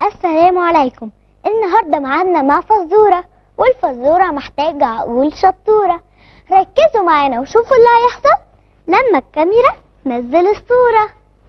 السلام عليكم النهارده معانا مع فزورة والفزورة محتاجة عقول شطورة ركزوا معانا وشوفوا اللي هيحصل لما الكاميرا تنزل الصورة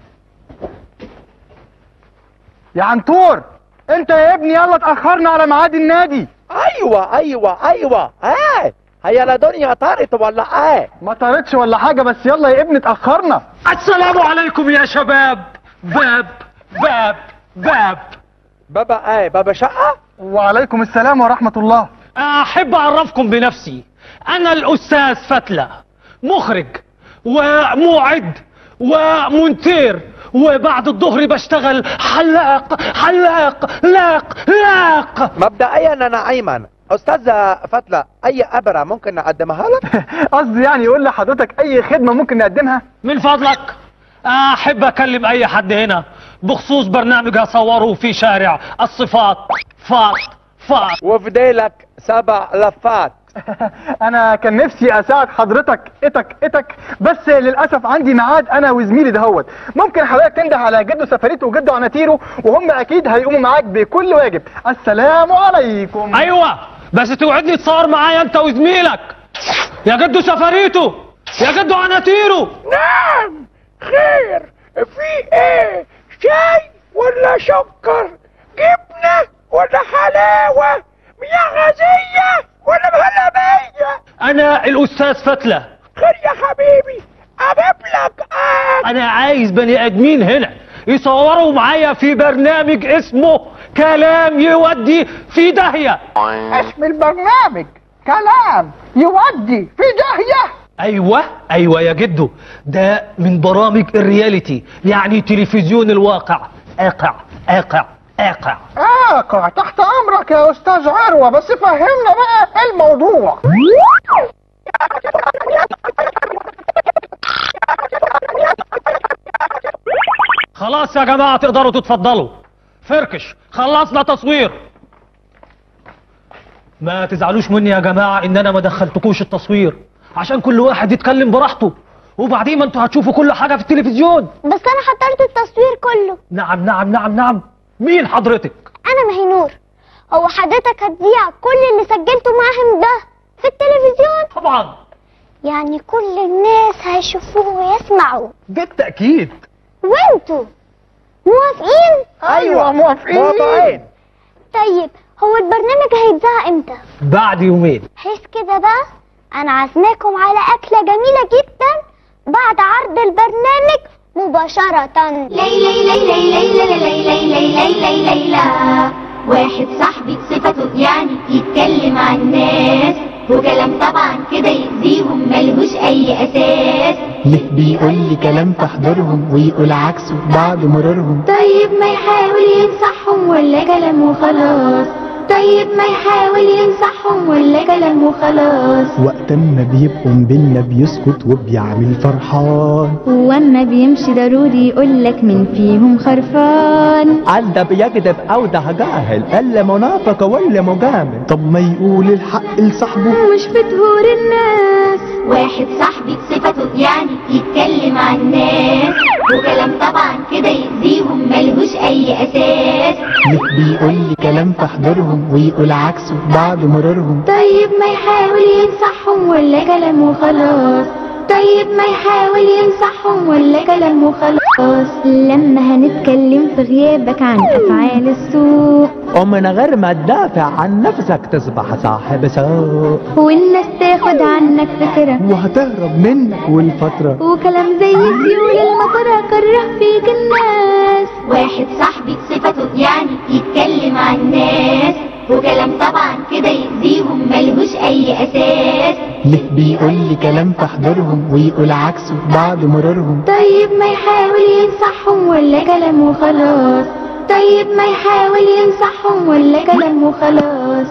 يا عنتور انت يا ابني يلا اتاخرنا على ميعاد النادي ايوه ايوه ايوه ايه هي لا دنيا طارت ولا ايه ما طارتش ولا حاجه بس يلا يا ابني اتاخرنا السلام عليكم يا شباب باب باب باب بابا ايه بابا شقه وعليكم السلام ورحمه الله احب اعرفكم بنفسي انا الاستاذ فتلة مخرج ومعد ومونتير وبعد الظهر بشتغل حلاق حلاق لاق لاق مبدئيا انا ايمن استاذ فتله اي ابره ممكن نقدمها لك قصدي يعني يقول لحضرتك اي خدمه ممكن نقدمها من فضلك احب اكلم اي حد هنا بخصوص برنامج هصوره في شارع الصفات فاط فاط وفي ديلك سبع لفات انا كان نفسي اساعد حضرتك اتك اتك بس للاسف عندي ميعاد انا وزميلي دهوت ممكن حضرتك تنده على جده سفريته وجده عناتيره وهم اكيد هيقوموا معاك بكل واجب السلام عليكم ايوه بس توعدني تصور معايا انت وزميلك يا جدو سفريته يا جدو عناتيره نعم خير في ايه شاي ولا سكر جبنه ولا حلاوه مياه غازيه ولا مهلبيه انا الاستاذ فتلة خير يا حبيبي اجيب لك ايه انا عايز بني ادمين هنا يصوروا معايا في برنامج اسمه كلام يودي في داهية اسم البرنامج كلام يودي في داهية ايوه ايوه يا جدو ده من برامج الرياليتي يعني تلفزيون الواقع اقع اقع اقع اقع تحت امرك يا استاذ عروة بس فهمنا بقى الموضوع خلاص يا جماعة تقدروا تتفضلوا فركش خلصنا تصوير ما تزعلوش مني يا جماعة ان انا ما دخلتكوش التصوير عشان كل واحد يتكلم براحته وبعدين ما انتوا هتشوفوا كل حاجة في التلفزيون بس انا حضرت التصوير كله نعم نعم نعم نعم مين حضرتك انا مهنور هو حضرتك هتذيع كل اللي سجلته معاهم ده في التلفزيون طبعا يعني كل الناس هيشوفوه ويسمعوا بالتأكيد وانتوا موافقين ايوه موافقين موافقين طيب هو البرنامج هيتذاع امتى بعد يومين حس كده بقى انا عازماكم على اكله جميله جدا بعد عرض البرنامج مباشره لي لي لي لي لي لي لي لي لي لي لي ليلى واحد صاحبي صفته يعني يتكلم عن الناس وكلام طبعا كده يأذيهم ملهوش أي أساس ليه بيقول لي كلام تحضرهم ويقول عكسه بعد مرورهم طيب ما يحاول ينصحهم ولا كلام وخلاص طيب ما يحاول ينصحهم ولا كلام وخلاص وقت ما بيبقوا بينا بيسكت وبيعمل فرحان واما بيمشي ضروري يقولك من فيهم خرفان عند بيكذب او ده جاهل الا منافق ولا مجامل طب ما يقول الحق لصاحبه مش في ظهور الناس واحد صاحبي صفته يعني يتكلم عن الناس وكلام طبعا كده يأذيهم ملهوش أي أساس ليه بيقول لي كلام تحضرهم ويقول عكسه بعد مرورهم طيب ما يحاول ينصحهم ولا كلام وخلاص طيب ما يحاول ينصحهم ولا كلام وخلاص لما هنتكلم في غيابك عن أفعال السوء ومن غير ما تدافع عن نفسك تصبح صاحب سوء والناس تاخد عنك فكرة وهتهرب منك والفترة وكلام زي سيول المطر كره فيك الناس واحد صاحبي صفته يعني يتكلم عن الناس وكلام طبعا كده يأذيهم ملهوش أي أساس ليه بيقول لي كلام تحضرهم ويقول عكسه بعد مرورهم طيب ما يحاول ينصحهم ولا كلام وخلاص طيب ما يحاول ينصحهم ولا كلام وخلاص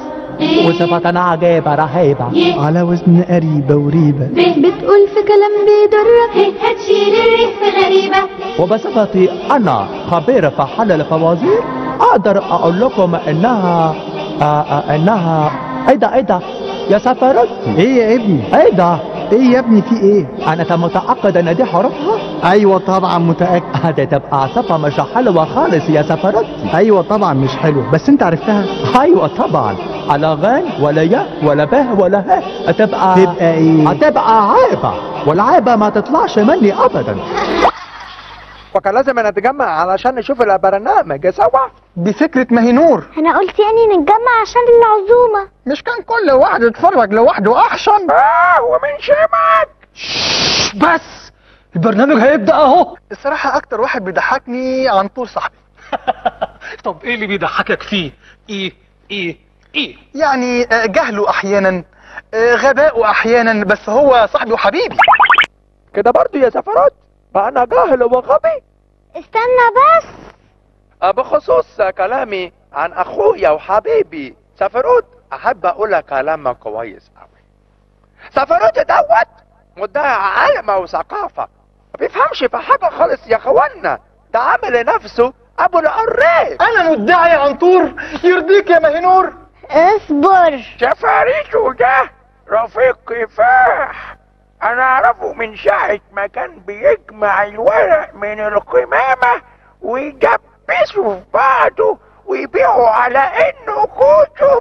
وصفة عجيبة رهيبة على وزن قريبة وريبة بتقول في كلام بيضرك هتشيل الريح في غريبة وبصفتي انا خبير في حل الفوازير اقدر اقول لكم انها آه آه انها ايه ده ايه ده يا سفرتي ايه يا ابني ايه ده ايه يا ابني في ايه أنت متأكد أن دي حروفها؟ ايوه طبعا متاكد هذه تبقى صفة مش حلوة خالص يا سفرتي ايوه طبعا مش حلو بس انت عرفتها أيوة طبعا على غين ولا يا ولا به ولا ه هتبقى تبقى ايه هتبقى عيبة والعيبة ما تطلعش مني أبدا وكان لازم نتجمع علشان نشوف البرنامج سوا دي فكرة مهنور انا قلت يعني نتجمع عشان العزومة مش كان كل واحد يتفرج لوحده احسن اه ومن شمك بس البرنامج هيبدأ اهو الصراحة أكتر واحد بيضحكني عن طول صاحبي طب ايه اللي بيضحكك فيه ايه ايه ايه يعني آه، جهله أحيانا آه، غباؤه أحيانا بس هو صاحبي وحبيبي كده برضو يا سفرات بقى انا جاهل وغبي استنى بس آه، بخصوص كلامي عن اخويا وحبيبي سفرود احب اقول كلام كويس قوي سفرود دوت مدعي علم وثقافه ما بيفهمش في حاجه خالص يا اخوانا ده عامل نفسه ابو العريس أنا مدعي عن طور يرضيك يا مهنور اصبر سفاريته ده رفيق كفاح انا اعرفه من ساعة ما كان بيجمع الورق من القمامة ويجبسه في بعضه ويبيعه على انه كتب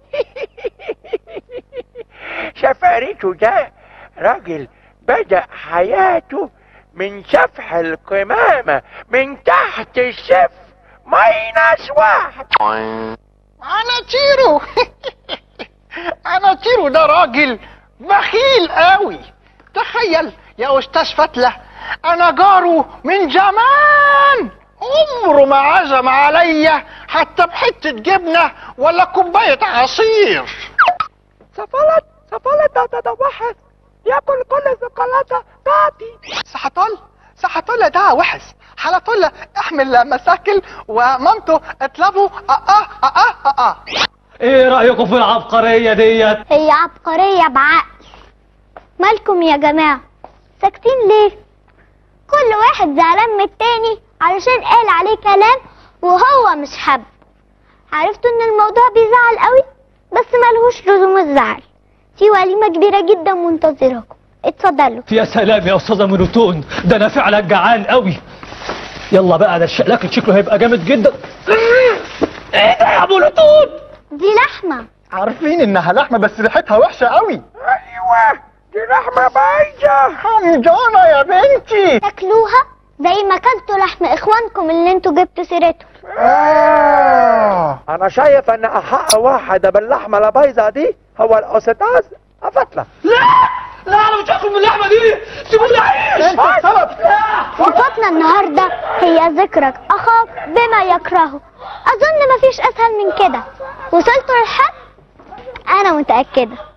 سفاريته ده راجل بدأ حياته من سفح القمامة من تحت الصفر ماينس واحد انا تيرو انا تيرو ده راجل بخيل قوي تخيل يا استاذ فتلة انا جاره من زمان عمره ما عزم عليا حتى بحتة جبنة ولا كوباية عصير سفلت سفلت ده ده ده واحد ياكل كل الزقلاته بتاعتي سحطل سحطل ده وحش حلطل احمل مساكل ومامته اطلبوا اه اه اه اه اه ايه رأيكم في العبقرية ديت هي عبقرية بعقل مالكم يا جماعة ساكتين ليه كل واحد زعلان من التاني علشان قال عليه كلام وهو مش حب عرفتوا ان الموضوع بيزعل قوي بس ملهوش لزوم الزعل في وليمة كبيرة جدا منتظركم اتفضلوا يا سلام يا استاذة مونوتون ده انا فعلا جعان قوي يلا بقى ده الشقلاك شكله هيبقى جامد جدا ايه ده يا مونوتون دي لحمة عارفين انها لحمة بس ريحتها وحشة قوي ايوه دي لحمه بايظه حمضانة يا بنتي تاكلوها زي ما كلتوا لحم اخوانكم اللي انتوا جبتوا سيرتهم آه. انا شايف ان احق واحد باللحمه البايظه دي هو الاستاذ فتله لا لا انا مش هاكل من اللحمة دي سيبوني اعيش انت السبب وصفاتنا النهاردة هي ذكرك أخاك بما يكرهه أظن مفيش أسهل من كده وصلتوا للحد أنا متأكدة